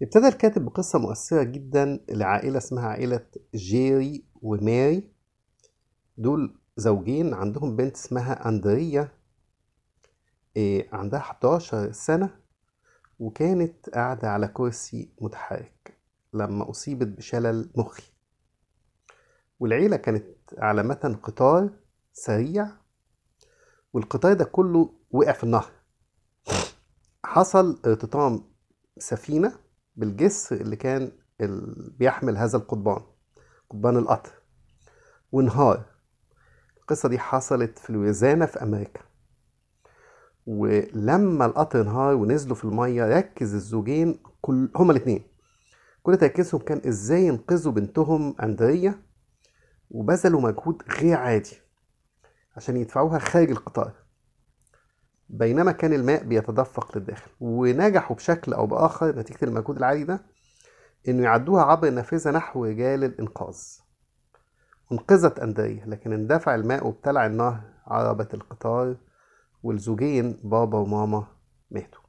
ابتدى الكاتب بقصة مؤثرة جدا لعائلة اسمها عائلة جيري وماري دول زوجين عندهم بنت اسمها أندريا إيه، عندها 11 سنة وكانت قاعدة على كرسي متحرك لما أصيبت بشلل مخي والعيلة كانت على متن قطار سريع والقطار ده كله وقع في النهر حصل ارتطام سفينة بالجسر اللي كان ال... بيحمل هذا القضبان قضبان القطر وانهار القصة دي حصلت في لويزانا في أمريكا ولما القطر انهار ونزلوا في المية ركز الزوجين كل هما الاتنين كل تركيزهم كان ازاي ينقذوا بنتهم أندريا وبذلوا مجهود غير عادي عشان يدفعوها خارج القطار بينما كان الماء بيتدفق للداخل ونجحوا بشكل أو بآخر نتيجة المجهود العالي ده إنه يعدوها عبر النافذة نحو رجال الإنقاذ انقذت أندريا لكن اندفع الماء وابتلع النهر عربة القطار والزوجين بابا وماما ماتوا